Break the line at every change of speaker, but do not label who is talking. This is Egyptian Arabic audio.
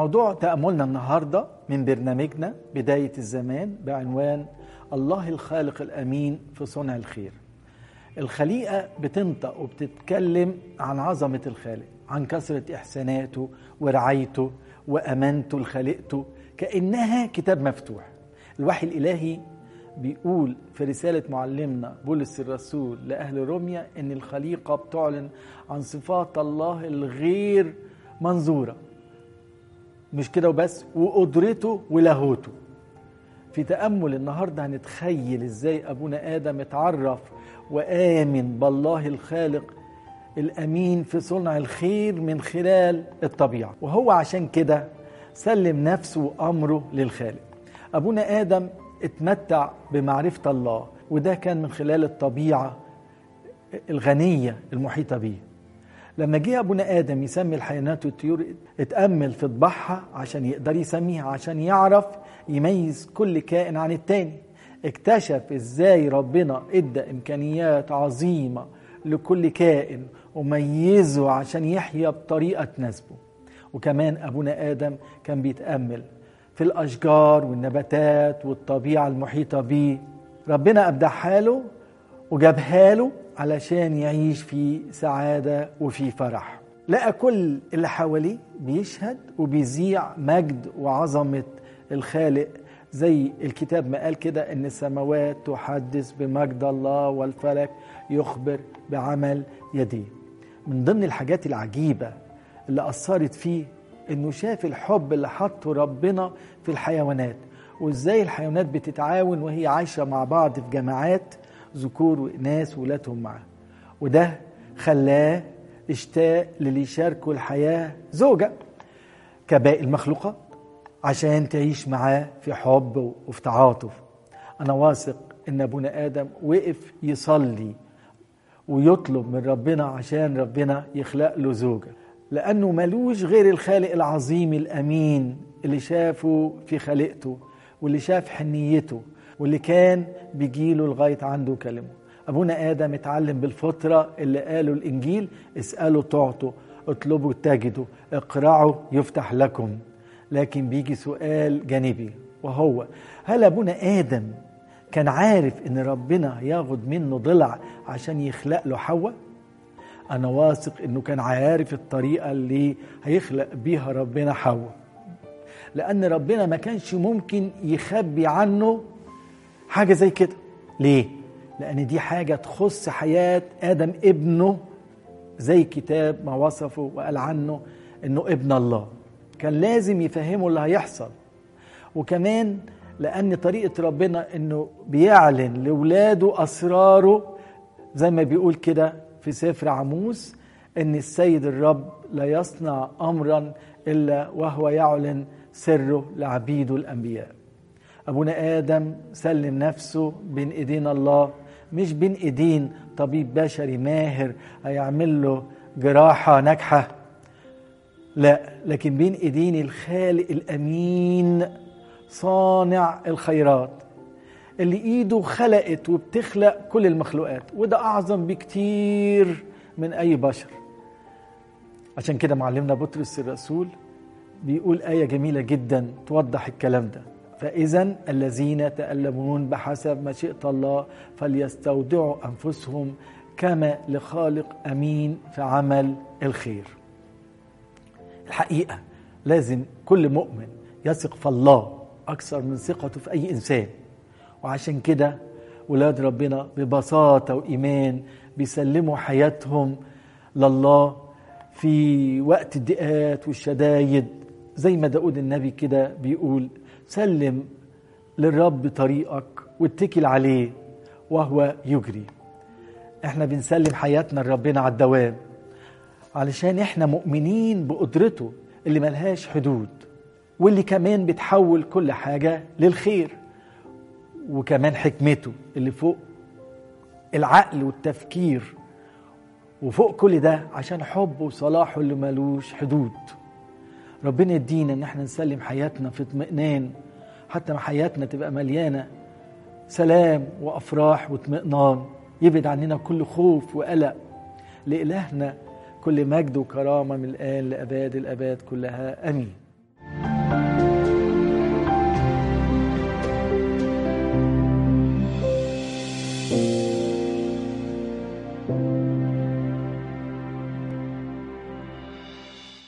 موضوع تأملنا النهاردة من برنامجنا بداية الزمان بعنوان الله الخالق الأمين في صنع الخير الخليقة بتنطق وبتتكلم عن عظمة الخالق عن كثرة إحساناته ورعايته وأمانته لخالقته كأنها كتاب مفتوح الوحي الإلهي بيقول في رسالة معلمنا بولس الرسول لأهل روميا إن الخليقة بتعلن عن صفات الله الغير منظورة مش كده وبس وقدرته ولاهوته في تأمل النهاردة هنتخيل ازاي أبونا آدم اتعرف وآمن بالله الخالق الأمين في صنع الخير من خلال الطبيعة وهو عشان كده سلم نفسه وأمره للخالق أبونا آدم اتمتع بمعرفة الله وده كان من خلال الطبيعة الغنية المحيطة به لما جه ابونا ادم يسمي الحيوانات والطيور اتامل في طباعها عشان يقدر يسميها عشان يعرف يميز كل كائن عن التاني اكتشف ازاي ربنا ادى امكانيات عظيمه لكل كائن وميزه عشان يحيا بطريقه تناسبه وكمان ابونا ادم كان بيتامل في الاشجار والنباتات والطبيعه المحيطه بيه ربنا ابدعها له وجابها له علشان يعيش في سعادة وفي فرح لقى كل اللي حواليه بيشهد وبيذيع مجد وعظمة الخالق زي الكتاب ما قال كده ان السماوات تحدث بمجد الله والفلك يخبر بعمل يديه من ضمن الحاجات العجيبة اللي أثرت فيه انه شاف الحب اللي حطه ربنا في الحيوانات وازاي الحيوانات بتتعاون وهي عايشة مع بعض في جماعات ذكور وإناث ولادهم معاه وده خلاه اشتاق للي يشاركوا الحياة زوجة كباقي المخلوقات عشان تعيش معاه في حب وفي تعاطف أنا واثق إن أبونا آدم وقف يصلي ويطلب من ربنا عشان ربنا يخلق له زوجة لأنه ملوش غير الخالق العظيم الأمين اللي شافه في خلقته واللي شاف حنيته واللي كان بيجيله لغاية عنده كلمه أبونا آدم اتعلم بالفطرة اللي قاله الإنجيل اسألوا تعطوا اطلبوا تجدوا اقرعوا يفتح لكم لكن بيجي سؤال جانبي وهو هل أبونا آدم كان عارف إن ربنا ياخد منه ضلع عشان يخلق له حواء؟ أنا واثق إنه كان عارف الطريقة اللي هيخلق بيها ربنا حواء لأن ربنا ما كانش ممكن يخبي عنه حاجة زي كده ليه؟ لأن دي حاجة تخص حياة آدم ابنه زي كتاب ما وصفه وقال عنه إنه ابن الله كان لازم يفهمه اللي هيحصل وكمان لأن طريقة ربنا إنه بيعلن لولاده أسراره زي ما بيقول كده في سفر عموس إن السيد الرب لا يصنع أمرا إلا وهو يعلن سره لعبيده الأنبياء أبونا آدم سلم نفسه بين إيدين الله مش بين إيدين طبيب بشري ماهر هيعمل له جراحة ناجحة لا لكن بين إيدين الخالق الأمين صانع الخيرات اللي إيده خلقت وبتخلق كل المخلوقات وده أعظم بكتير من أي بشر عشان كده معلمنا بطرس الرسول بيقول آية جميلة جدا توضح الكلام ده فإذا الذين تألمون بحسب مشيئة الله فليستودعوا أنفسهم كما لخالق أمين في عمل الخير الحقيقة لازم كل مؤمن يثق في الله أكثر من ثقته في أي إنسان وعشان كده ولاد ربنا ببساطة وإيمان بيسلموا حياتهم لله في وقت الضيقات والشدايد زي ما داود النبي كده بيقول سلم للرب طريقك واتكل عليه وهو يجري احنا بنسلم حياتنا لربنا على الدوام علشان احنا مؤمنين بقدرته اللي ملهاش حدود واللي كمان بتحول كل حاجة للخير وكمان حكمته اللي فوق العقل والتفكير وفوق كل ده عشان حبه وصلاحه اللي ملوش حدود ربنا يدينا ان احنا نسلم حياتنا في اطمئنان حتى ما حياتنا تبقى مليانه سلام وافراح واطمئنان يبعد عننا كل خوف وقلق لالهنا كل مجد وكرامه من الان لاباد الاباد كلها امين